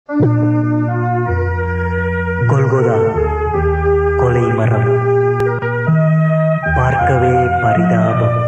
Golgotha கொலை மரம் பார்க்கவே பரிதாபம்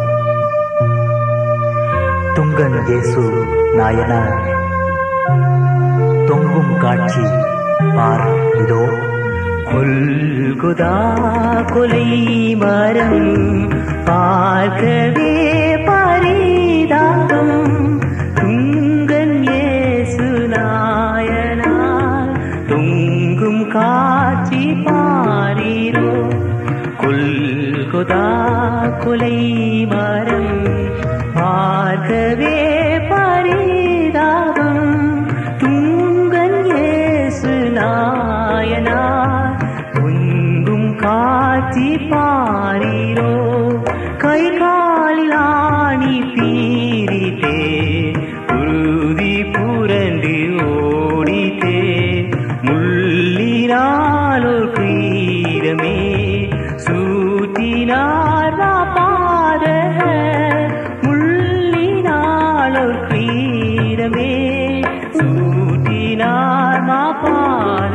துங்கன் இயேசு நாயனார் தொங்கும் காட்சி பார் இதோ கொல்குதா கொலை மரம் பார்க்கவே பரிதாபம் துங்கன் இயேசு நாயனார் தொங்கும் காட்சி பாரீரோ கொல்குதா கொலை மரம் பார்க்கவே பரிதாபம் துங்கன் இயேசு நாயனார் தொங்கும் காட்சி பாரீரோ கை காலில் ஆணி பீரிட்டே உறுதி புரண்டு ஓடித்தே முள்ளினாலோ கீரமே சூட்டினார் பாத முள்ளினாலோ கீரமே சூட்டினார் பாத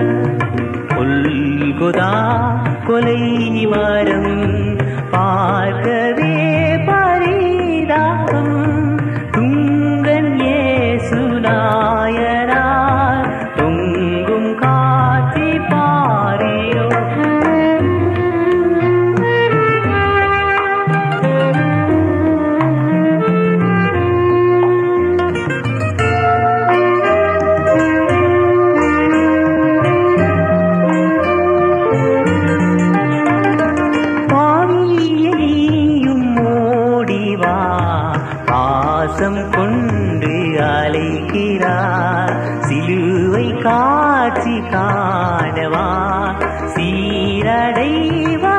கொல்கொதா கொலை மரம் பார்க்கவே பரிதாபம் துங்கன் ஏசு நாயனார் தொங்கும் காட்சி பாரிரோ பாவியையும் ஓடிவா பாசம் கொண்டு அழைக்கிறார் சிலுவை காட்சி காணவா சீரடைவா